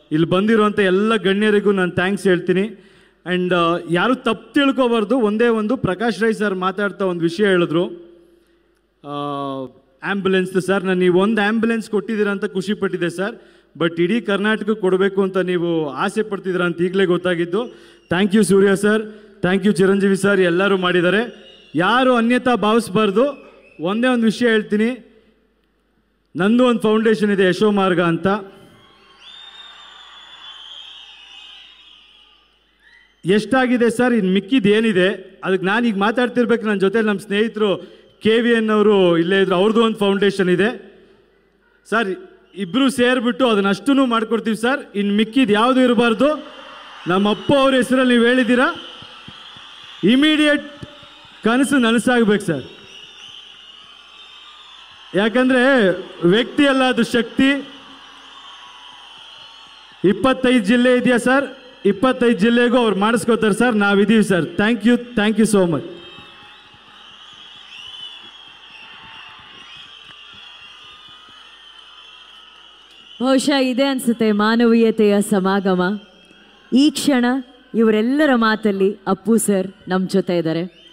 ಇಲ್ಲಿ ಬಂದಿರುವಂಥ ಎಲ್ಲ ಗಣ್ಯರಿಗೂ ನಾನು ಥ್ಯಾಂಕ್ಸ್ ಹೇಳ್ತೀನಿ ಆ್ಯಂಡ್ ಯಾರು ತಪ್ಪು ತಿಳ್ಕೊಬಾರ್ದು ಒಂದೇ ಒಂದು ಪ್ರಕಾಶ್ ರೈ ಸರ್ ಮಾತಾಡ್ತಾ ಒಂದು ವಿಷಯ ಹೇಳಿದ್ರು ಆ್ಯಂಬುಲೆನ್ಸ್ ಸರ್ ನಾನು ನೀವು ಒಂದು ಆ್ಯಂಬುಲೆನ್ಸ್ ಕೊಟ್ಟಿದ್ದೀರಾ ಅಂತ ಖುಷಿ ಪಟ್ಟಿದ್ದೆ ಸರ್ ಬಟ್ ಇಡೀ ಕರ್ನಾಟಕಕ್ಕೆ ಕೊಡಬೇಕು ಅಂತ ನೀವು ಆಸೆ ಪಡ್ತಿದ್ದೀರಾ ಅಂತ ಈಗಲೇ ಗೊತ್ತಾಗಿದ್ದು thank you Surya sir thank you Chiranjeevi sir ಎಲ್ಲರೂ ಮಾಡಿದ್ದಾರೆ ಯಾರು ಅನ್ಯತಾ ಭಾವಿಸ್ಬಾರ್ದು ಒಂದೇ ಒಂದು ವಿಷಯ ಹೇಳ್ತೀನಿ ನಂದು ಒಂದು ಫೌಂಡೇಶನ್ ಇದೆ ಯಶೋಮಾರ್ಗ ಅಂತ ಎಷ್ಟಾಗಿದೆ ಸರ್ ಇನ್ನು ಮಿಕ್ಕಿದ್ದು ಏನಿದೆ ಅದಕ್ಕೆ ನಾನು ಈಗ ಮಾತಾಡ್ತಿರ್ಬೇಕು ನನ್ನ ಜೊತೆ ನಮ್ಮ ಸ್ನೇಹಿತರು ಕೆ ವಿ ಎನ್ ಅವರು ಇಲ್ಲೇ ಇದ್ರು ಅವ್ರದ್ದು ಒಂದು ಫೌಂಡೇಶನ್ ಇದೆ ಸರ್ ಇಬ್ಬರು ಸೇರಿಬಿಟ್ಟು ಅದನ್ನ ಅಷ್ಟೂ ಮಾಡ್ಕೊಡ್ತೀವಿ ಸರ್ ಇನ್ನು ಮಿಕ್ಕಿದ್ದು ಯಾವುದು ಇರಬಾರ್ದು ನಮ್ಮ ಅಪ್ಪ ಅವ್ರ ಹೆಸರಲ್ಲಿ ನೀವು ಹೇಳಿದ್ದೀರಾ ಇಮಿಡಿಯೇಟ್ ಕನಸು ನನಸಾಗ್ಬೇಕು ಸರ್ ಯಾಕಂದ್ರೆ ವ್ಯಕ್ತಿ ಅಲ್ಲ ಅದು ಶಕ್ತಿ ಇಪ್ಪತ್ತೈದು ಜಿಲ್ಲೆ ಇದೆಯಾ ಸರ್ ಇಪ್ಪತ್ತೈದು ಜಿಲ್ಲೆಗೂ ಅವ್ರು ಮಾಡಿಸ್ಕೋತಾರೆ ಸರ್ ನಾವಿದ್ದೀವಿ sir thank you thank you so much ಬಹುಶಃ ಇದೆ ಅನ್ಸುತ್ತೆ ಮಾನವೀಯತೆಯ ಸಮಾಗಮ ಈ ಕ್ಷಣ ಇವರೆಲ್ಲರ ಮಾತಲ್ಲಿ ಅಪ್ಪು ಸರ್ ನಮ್ಮ ಜೊತೆ ಇದ್ದಾರೆ